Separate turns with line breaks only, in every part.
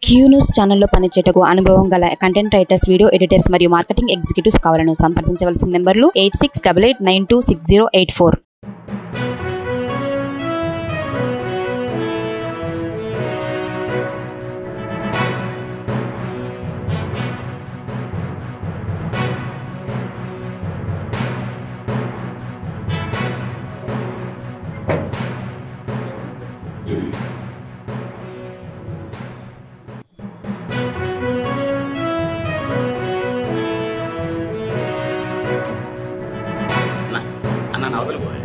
Q news ఛానల్లో పనిచేయటకు అనుభవం గల కంటెంట్ రైటర్స్ వీడియో ఎడిటర్స్ మరియు మార్కెటింగ్ ఎగ్జిక్యూటివ్స్ కావాలను సంప్రదించవలసిన నెంబర్లు eight six double eight nine two six zero eight four
అన్న అన్న నా అవతల పోయి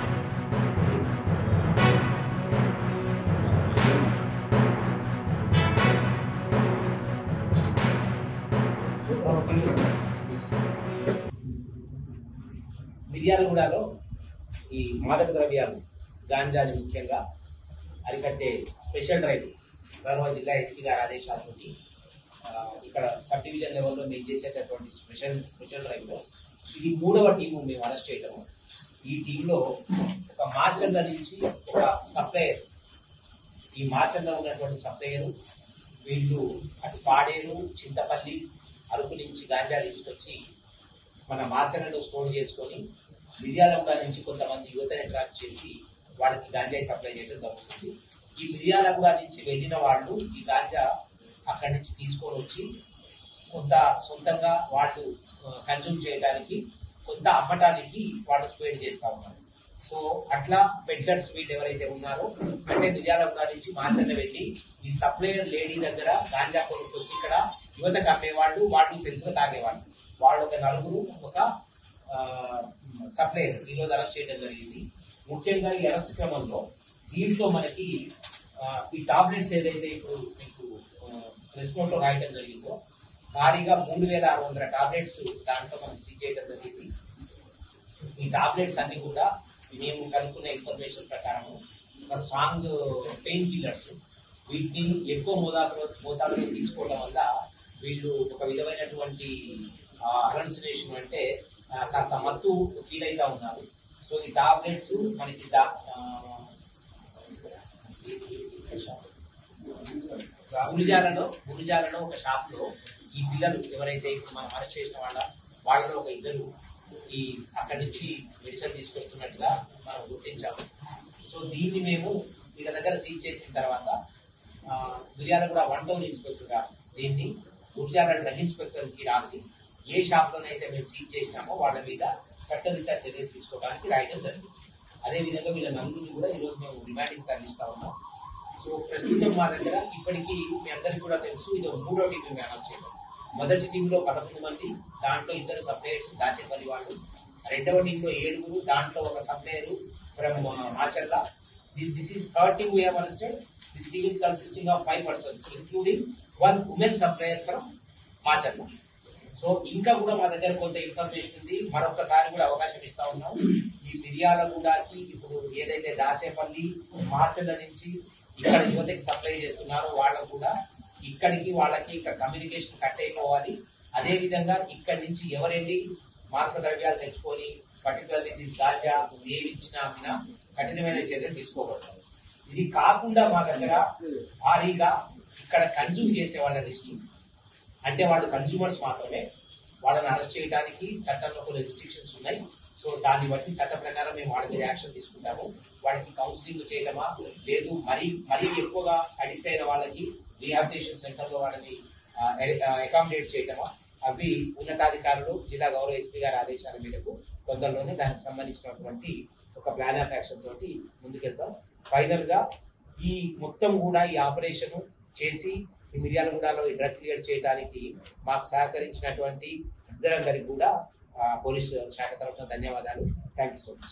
మిర్యాలగూడలో ఈ మాదక ద్రవ్యాలు గాంజాని ముఖ్యంగా అరికట్టే స్పెషల్ డ్రైవ్ గౌరవ జిల్లా ఎస్పీ గారి ఆదేశాలతో ఇక్కడ సబ్ డివిజన్ లెవెల్లో మేము చేసేటటువంటి స్పెషల్ స్పెషల్ డ్రైవ్లో ఇది మూడవ టీము మేము అరెస్ట్ చేయటము ఈ టీంలో ఒక మార్చర్ల నుంచి ఒక సప్లయర్ ఈ మార్చర్లో ఉన్నటువంటి సప్లయరు వీళ్ళు అటు పాడేరు చింతపల్లి అరకు నుంచి గాంజా తీసుకొచ్చి మన మార్చర్లలో స్టోర్ చేసుకొని మిర్యాలగూడ నుంచి కొంతమంది యువతని అట్రాక్ట్ చేసి వాళ్ళకి గాంజాయి సప్లై చేయడం జరుగుతుంది ఈ మిర్యాలగూడ నుంచి వెళ్ళిన వాళ్ళు ఈ గాంజా అక్కడి నుంచి తీసుకొని వచ్చి కొంత సొంతంగా వాళ్ళు కన్జ్యూమ్ చేయడానికి కొంత అమ్మటానికి వాళ్ళు స్ప్రెడ్ చేస్తా ఉన్నారు సో అట్లా పెడ్లర్స్ వీళ్ళు ఎవరైతే ఉన్నారో అంటే మిర్యాలగూడ నుంచి మాచర్ల వెళ్ళి ఈ సప్లయర్ లేడీ దగ్గర గాంజా కొనుక్కొచ్చి ఇక్కడ యువతకు అమ్మేవాళ్ళు వాళ్ళు సెల్ఫ్గా తాగేవాళ్ళు వాళ్ళు ఒక నలుగురు ఒక సప్లయర్ ఈరోజు అరెస్ట్ చేయడం జరిగింది ముఖ్యంగా ఈ అరెస్ట్ క్రమంలో దీంట్లో మనకి ఆ, ఈ టాబ్లెట్స్ ఏదైతే ఇప్పుడు మీకు ప్రెస్ నోట్ లో రాయడం జరిగిందో భారీగా మూడు వేల ఆరు వందల టాబ్లెట్స్ దాంట్లో మనం సీజ్ చేయడం జరిగింది ఈ టాబ్లెట్స్ అన్ని కూడా మేము కనుక్కున్న ఇన్ఫర్మేషన్ ప్రకారం ఒక స్ట్రాంగ్ పెయిన్ కిల్లర్స్ వీటిని ఎక్కువ మోతాదులో మోతాదులో తీసుకోవడం వల్ల వీళ్ళు ఒక విధమైనటువంటి అలన్సినేషన్ అంటే ఆ, కాస్త మత్తు ఫీల్ అవుతా ఉన్నారు సో ఈ టాబ్లెట్స్ మనకి దా- ఆ, గురిజాలలో గురిజాలలో ఒక షాప్ లో ఈ పిల్లలు ఎవరైతే ఇప్పుడు మనం అరెస్ట్ చేసిన వాళ్ళ వాళ్ళలో ఒక ఇద్దరు ఈ అక్కడి నుంచి మెడిసిన్ తీసుకొస్తున్నట్టుగా మనం గుర్తించాము సో దీన్ని మేము వీళ్ళ దగ్గర సీజ్ చేసిన తర్వాత ఆ, మిర్యాల కూడా వన్ టౌన్ ఇన్స్పెక్టర్ గా దీన్ని గురిజాల డ్రగ్ ఇన్స్పెక్టర్ కి రాసి ఏ షాప్ లోనైతే మేము సీజ్ చేసినామో వాళ్ళ మీద చట్టరీత్యా చర్యలు తీసుకోవడానికి రాయడం జరిగింది అదే విధంగా వీళ్ళ నలుగురిని కూడా ఈ రోజు మేము రిమాండింగ్ తరలిస్తా ఉన్నాం సో ప్రస్తుతం మా దగ్గర ఇప్పటికీ మీ అందరికీ కూడా తెలుసు ఇది ఒక మూడో టీం మేము అనౌన్స్ చేయడం మొదటి టీంలో పదకొండు మంది దాంట్లో ఇద్దరు సప్లయర్స్ దాచేపల్లి వాళ్ళు రెండవ టీంలో ఏడుగురు దాంట్లో ఒక supplier from Macherla this is third team we have arrested this team is consisting of five persons including one women supplier from Macherla so ఇంకా కూడా మా దగ్గర కొంత ఇన్ఫర్మేషన్ ఉంది మరొకసారి కూడా అవకాశం ఇస్తా ఉన్నాం ఈ మిర్యాలగూడకి ఇప్పుడు ఏదైతే దాచేపల్లి మార్చల నుంచి ఇక్కడ యువతకి సప్లై చేస్తున్నారో వాళ్ళకు కూడా ఇక్కడికి వాళ్ళకి ఇంకా కమ్యూనికేషన్ కట్ అయిపోవాలి అదే విధంగా ఇక్కడి నుంచి ఎవరెళ్ళి మాదక ద్రవ్యాలు తెచ్చుకొని పర్టికులర్లీ దిస్ గాంజా సేవించిన అమ్మిన కఠినమైన చర్యలు తీసుకోబడతారు ఇది కాకుండా మా దగ్గర భారీగా ఇక్కడ కన్జ్యూమ్ చేసే వాళ్ళ లిస్టు ఉంది. అంటే వాళ్ళు కన్స్యూమర్స్ మాత్రమే వాళ్ళని అరెస్ట్ చేయడానికి చట్టంలో కొన్ని రిస్ట్రిక్షన్స్ ఉన్నాయి సో దాన్ని బట్టి చట్ట ప్రకారం మేము వాళ్ళ మీద యాక్షన్ తీసుకుంటాము వాళ్ళకి కౌన్సిలింగ్ చేయటమా లేదు మరీ మరీ ఎక్కువగా అడిక్ట్ అయిన వాళ్ళకి రీహాబిటేషన్ సెంటర్ లో వాళ్ళని అకామిడేట్ చేయటమా అవి ఉన్నతాధికారులు జిల్లా గౌరవ ఎస్పీ గారి ఆదేశాల మేరకు తొందరలోనే దానికి సంబంధించినటువంటి ఒక ప్లాన్ ఆఫ్ యాక్షన్ తోటి ముందుకెళ్తాం ఫైనల్ గా ఈ మొత్తం కూడా ఈ ఆపరేషన్ చేసి ఈ మిర్యాలగూడలో ఈ డ్రగ్ క్లియర్ చేయడానికి మాకు సహకరించినటువంటి ఇద్దరందరికి కూడా ఆ, పోలీస్ శాఖ తరఫున ధన్యవాదాలు థ్యాంక్ యూ సో మచ్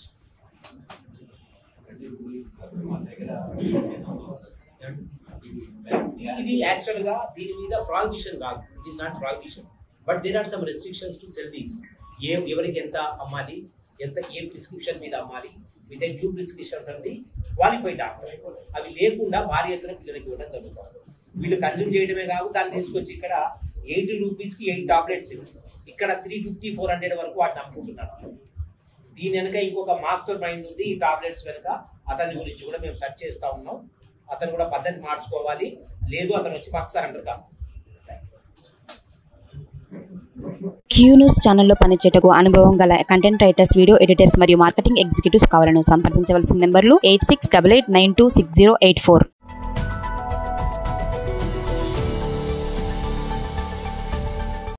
ఇది యాక్చువల్ గా దీని మీద ప్రాహిబిషన్ కాదు it is not prohibition but there are some restrictions to sell these a ఎవరికి ఎంత అమ్మాలి ఎంత ఏ ప్రిస్క్రిప్షన్ మీద అమ్మాలి with a due prescription from the qualified doctor అవి లేకుండా భారీ ఎత్తున పిల్లలకి ఇవ్వడం జరుగుతుంది వీళ్ళు కన్జ్యూమ్ చేయడమే కాదు దాన్ని తీసుకొచ్చి ఇక్కడ ఎయిటీ రూపీస్ కి ఎయిట్ టాబ్లెట్స్ ఇక్కడ త్రీ ఫిఫ్టీ ఫోర్ హండ్రెడ్ వరకు వాటిని అమ్ముకుంటున్నారు దీని వెనక ఇంకొక మాస్టర్ మైండ్ ఉంది ఈ టాబ్లెట్స్ వెనక అతని గురించి కూడా మేము సెర్చ్ చేస్తా ఉన్నాం అతను కూడా పద్ధతి మార్చుకోవాలి లేదు అతను వచ్చి మాకు సరెండర్ కావాలి
క్యూ న్యూస్ ఛానల్లో పనిచేయటకు అనుభవం గల కంటెంట్ రైటర్స్ వీడియో ఎడిటర్స్ మరియు మార్కెటింగ్ ఎగ్జిక్యూటివ్స్ కావాలను సంప్రదించవలసిన నెంబర్లు eight six double eight nine two six zero eight four